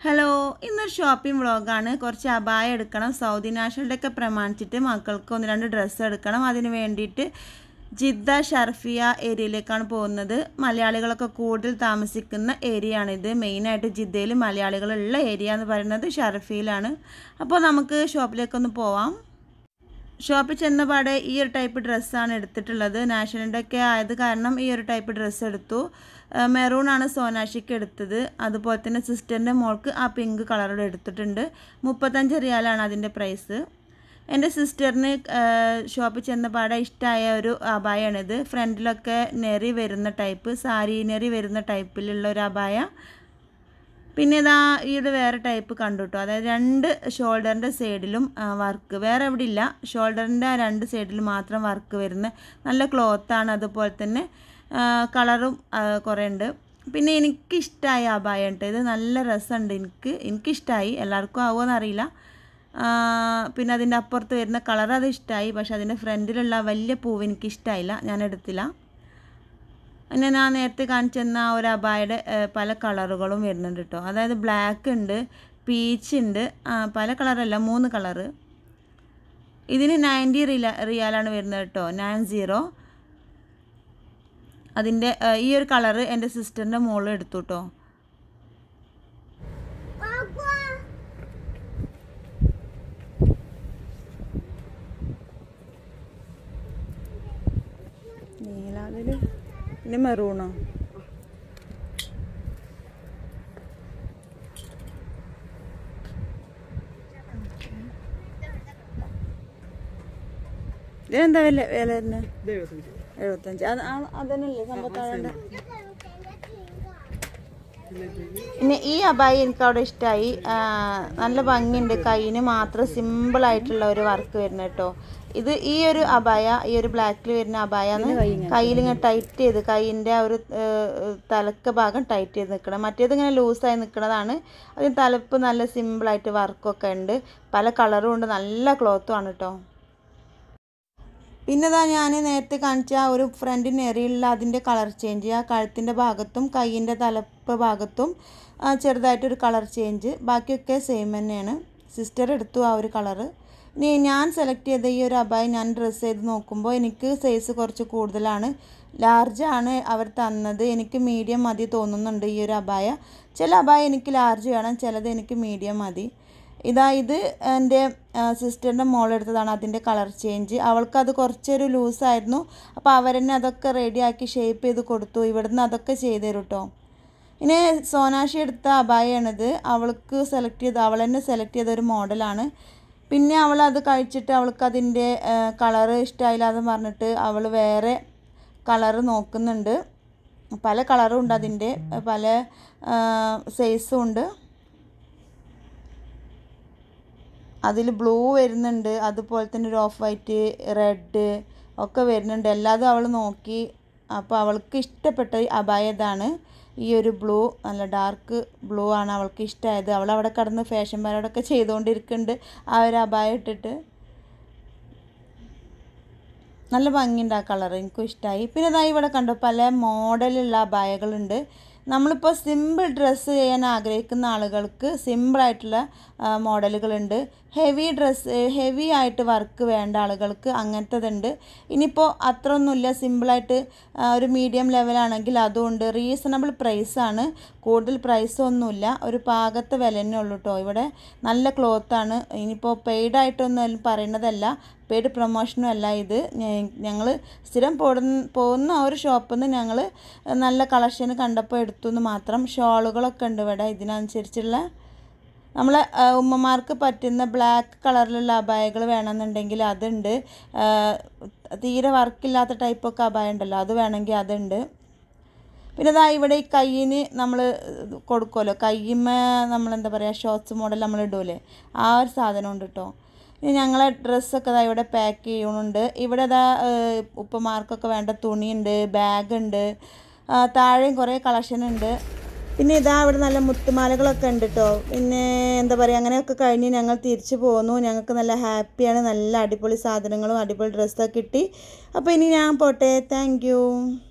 hello ഇന്നൊരു shopping വ്ളോഗാണ് കുറച്ച് അബായ എടുക്കണം സൗദി നാഷണലിൻ്റെ ഒക്കെ പ്രമാണിച്ചിട്ട് മക്കൾക്ക് ഒന്ന് രണ്ട് ഡ്രസ്സ് എടുക്കണം അതിന് വേണ്ടിയിട്ട് ജിദ്ദ ഷർഫിയ ഏരിയയിലേക്കാണ് പോകുന്നത് മലയാളികളൊക്കെ കൂടുതൽ താമസിക്കുന്ന ഏരിയ ആണിത് മെയിനായിട്ട് ജിദ്ദയിൽ മലയാളികളുള്ള ഏരിയ എന്ന് പറയുന്നത് ഷർഫിയിലാണ് അപ്പോൾ നമുക്ക് ഷോപ്പിലേക്കൊന്ന് പോവാം ഷോപ്പിൽ ചെന്നപാടെ ഈ ഒരു ടൈപ്പ് ഡ്രസ്സാണ് എടുത്തിട്ടുള്ളത് നാഷണലിൻ്റെ ഒക്കെ ആയത് കാരണം ഈ ഒരു ടൈപ്പ് ഡ്രസ്സ് എടുത്തു മെറൂൺ ആണ് സോനാഷിക്ക് എടുത്തത് അതുപോലെ തന്നെ സിസ്റ്ററിൻ്റെ മോൾക്ക് ആ പിങ്ക് കളറോട് എടുത്തിട്ടുണ്ട് മുപ്പത്തഞ്ച് റിയാലാണ് അതിൻ്റെ പ്രൈസ് എൻ്റെ സിസ്റ്ററിന് ഷോപ്പിൽ ചെന്നപാടെ ഇഷ്ടമായ ഒരു അബായാണിത് ഫ്രണ്ടിലൊക്കെ നെറി വരുന്ന ടൈപ്പ് സാരി നെറി വരുന്ന ടൈപ്പിലുള്ള ഒരു അബായ പിന്നെ ഇതാ ഈ ഒരു വേറെ ടൈപ്പ് കണ്ടു കേട്ടോ അതായത് രണ്ട് ഷോൾഡറിൻ്റെ സൈഡിലും വർക്ക് വേറെ എവിടെ ഇല്ല ഷോൾഡറിൻ്റെ ആ രണ്ട് സൈഡിൽ മാത്രം വർക്ക് വരുന്ന നല്ല ക്ലോത്താണ് അതുപോലെ തന്നെ കളറും കുറേ ഉണ്ട് പിന്നെ എനിക്കിഷ്ടമായ അബായ കേട്ടോ ഇത് നല്ല രസമുണ്ട് എനിക്ക് എനിക്കിഷ്ടമായി എല്ലാവർക്കും ആവുമോ അറിയില്ല പിന്നെ അതിൻ്റെ അപ്പുറത്ത് വരുന്ന കളർ അത് ഇഷ്ടമായി പക്ഷെ അതിൻ്റെ ഫ്രണ്ടിലുള്ള വലിയ പൂവ് എനിക്ക് ഇഷ്ടമായില്ല ഞാൻ എടുത്തില്ല പിന്നെ ഞാൻ നേരത്തെ കാണിച്ചെന്ന ആ ഒരു അബായുടെ പല കളറുകളും വരുന്നുണ്ട് കേട്ടോ അതായത് ബ്ലാക്ക് ഉണ്ട് പീച്ച് ഉണ്ട് പല കളറല്ല മൂന്ന് കളറ് ഇതിന് നയൻറ്റി റിയ റിയാലാണ് വരുന്നത് കേട്ടോ നയൻ സീറോ അതിൻ്റെ ഈ ഒരു കളറ് എൻ്റെ സിസ്റ്ററിൻ്റെ മോളിൽ എടുത്തു കേട്ടോ നീലാതിൽ പിന്നെ മെറൂണോ ഇതെന്താ വില വില വരുന്നത് എഴുപത്തഞ്ച് അത് അതന്നല്ലേ സംഭവത്താളുണ്ട് പിന്നെ ഈ അബായി എനിക്ക് അവിടെ ഇഷ്ടമായി നല്ല ഭംഗിയുണ്ട് കയ്യിന് മാത്രം സിമ്പിൾ ആയിട്ടുള്ള ഒരു വർക്ക് വരുന്നത് കേട്ടോ ഇത് ഈ ഒരു അബായ ഈ ഒരു ബ്ലാക്കിൽ വരുന്ന അബായാന്ന് കയ്യിൽ ഇങ്ങനെ ടൈറ്റ് ചെയ്ത് കൈയിൻ്റെ ആ ഒരു തലക്ക ഭാഗം ടൈറ്റ് ചെയ്ത് നിൽക്കണം മറ്റേത് ഇങ്ങനെ ലൂസായി നിൽക്കുന്നതാണ് അതിന് തലപ്പ് നല്ല സിമ്പിളായിട്ട് വർക്കൊക്കെ ഉണ്ട് പല കളറും ഉണ്ട് നല്ല ക്ലോത്തും ആണ് കേട്ടോ പിന്നെ ഇതാ ഞാൻ നേരത്തെ കാണിച്ച ഒരു ഫ്രണ്ടിന് എറിയുള്ള അതിൻ്റെ കളർ ചേഞ്ച് ആ കഴുത്തിൻ്റെ ഭാഗത്തും കൈയിൻ്റെ തലപ്പ് ഭാഗത്തും ചെറുതായിട്ടൊരു കളർ ചേഞ്ച് ബാക്കിയൊക്കെ സെയിം തന്നെയാണ് സിസ്റ്റർ എടുത്തു ആ ഒരു കളറ് ഇനി ഞാൻ സെലക്ട് ചെയ്ത ഈ ഒരു അബായി ഞാൻ ഡ്രസ്സ് ചെയ്ത് നോക്കുമ്പോൾ എനിക്ക് സൈസ് കുറച്ച് കൂടുതലാണ് ലാർജ് ആണ് അവർ തന്നത് എനിക്ക് മീഡിയം മതി തോന്നുന്നുണ്ട് ഈ ഒരു അബായ ചില അബായ എനിക്ക് ലാർജ് വേണം ചിലത് എനിക്ക് മീഡിയം മതി ഇതാ ഇത് എൻ്റെ സിസ്റ്ററിൻ്റെ മോളെടുത്തതാണ് അതിൻ്റെ കളർ ചേഞ്ച് അവൾക്കത് കുറച്ചൊരു ലൂസായിരുന്നു അപ്പോൾ അവരെന്നെ അതൊക്കെ റെഡിയാക്കി ഷേപ്പ് ചെയ്ത് കൊടുത്തു ഇവിടുന്ന് അതൊക്കെ ചെയ്തു തരും കേട്ടോ ഇനി സോനാഷി എടുത്ത അബായാണിത് അവൾക്ക് സെലക്ട് ചെയ്ത് അവൾ തന്നെ സെലക്ട് ചെയ്ത ഒരു മോഡലാണ് പിന്നെ അവൾ അത് കഴിച്ചിട്ട് അവൾക്ക് അതിൻ്റെ കളറ് ഇഷ്ടമായില്ല എന്ന് പറഞ്ഞിട്ട് അവൾ വേറെ കളറ് നോക്കുന്നുണ്ട് പല കളറും ഉണ്ട് അതിൻ്റെ പല സൈസും ഉണ്ട് അതിൽ ബ്ലൂ വരുന്നുണ്ട് അതുപോലെ തന്നെ ഒരു ഓഫ് വൈറ്റ് റെഡ് ഒക്കെ വരുന്നുണ്ട് എല്ലാതും അവൾ നോക്കി അപ്പോൾ അവൾക്ക് ഇഷ്ടപ്പെട്ട അബായ ഇതാണ് ഈ ഒരു ബ്ലൂ നല്ല ഡാർക്ക് ബ്ലൂ ആണ് അവൾക്ക് ഇഷ്ടമായത് അവൾ അവിടെ കിടന്ന് ഫാഷൻ പരേഡൊക്കെ ചെയ്തുകൊണ്ടിരിക്കുന്നുണ്ട് ആ ഒരു അബായ ഇട്ടിട്ട് നല്ല ഭംഗിയുണ്ട് ആ കളർ എനിക്കും ഇഷ്ടമായി പിന്നെ ഇതാ ഇവിടെ കണ്ടോ പല മോഡലുള്ള അബായകളുണ്ട് നമ്മളിപ്പോൾ സിമ്പിൾ ഡ്രസ്സ് ചെയ്യാൻ ആഗ്രഹിക്കുന്ന ആളുകൾക്ക് സിമ്പിളായിട്ടുള്ള മോഡലുകളുണ്ട് ഹെവി ഡ്രസ്സ് ഹെവി ആയിട്ട് വർക്ക് വേണ്ട ആളുകൾക്ക് അങ്ങനത്തതുണ്ട് ഇനിയിപ്പോൾ അത്ര ഒന്നുമില്ല സിമ്പിളായിട്ട് ഒരു മീഡിയം ലെവലാണെങ്കിൽ അതുകൊണ്ട് റീസണബിൾ പ്രൈസാണ് കൂടുതൽ പ്രൈസൊന്നുമില്ല ഒരു പാകത്തെ വില തന്നെ ഉള്ളൂ കേട്ടോ ഇവിടെ നല്ല ക്ലോത്താണ് ഇനിയിപ്പോൾ പെയ്ഡായിട്ടൊന്നും പറയുന്നതല്ല പെയ്ഡ് പ്രൊമോഷനും അല്ല ഇത് ഞങ്ങൾ സ്ഥിരം പോകുന്ന പോകുന്ന ആ ഒരു ഷോപ്പിൽ നിന്ന് ഞങ്ങൾ നല്ല കളക്ഷൻ കണ്ടപ്പോൾ എടുത്തു എന്ന് മാത്രം ഷോളുകളൊക്കെ ഉണ്ട് ഇവിടെ ഇതിനനുസരിച്ചുള്ള നമ്മൾ ഉമ്മമാർക്ക് പറ്റുന്ന ബ്ലാക്ക് കളറിലുള്ള അബായകൾ വേണമെന്നുണ്ടെങ്കിൽ അതുണ്ട് തീരെ വർക്കില്ലാത്ത ടൈപ്പൊക്കെ അബായ ഉണ്ടല്ലോ അത് വേണമെങ്കിൽ അതുണ്ട് പിന്നെ ഇതാ ഇവിടെ ഈ കയ്യിന് നമ്മൾ കൊടുക്കുമല്ലോ കയ്യുമ്മ നമ്മളെന്താ പറയുക ഷോർട്സ് മോഡൽ നമ്മൾ ഇടൂലേ ആ ഒരു സാധനം ഉണ്ട് കേട്ടോ ഇനി ഞങ്ങളെ ഡ്രസ്സൊക്കെ ഇതാ ഇവിടെ പാക്ക് ചെയ്യുന്നുണ്ട് ഇവിടെ ഇതാ ഉപ്പമാർക്കൊക്കെ വേണ്ട തുണിയുണ്ട് ബാഗുണ്ട് താഴെയും കുറേ കളക്ഷൻ ഉണ്ട് പിന്നെ ഇതാ ഇവിടെ നല്ല മുത്തുമാലകളൊക്കെ ഉണ്ട് കേട്ടോ പിന്നെ എന്താ പറയുക അങ്ങനെയൊക്കെ കഴിഞ്ഞ് ഞങ്ങൾ തിരിച്ചു പോന്നു ഞങ്ങൾക്ക് നല്ല ഹാപ്പിയാണ് നല്ല അടിപൊളി സാധനങ്ങളും അടിപൊളി ഡ്രസ്സൊക്കെ കിട്ടി അപ്പോൾ ഇനി ഞാൻ പോട്ടെ താങ്ക്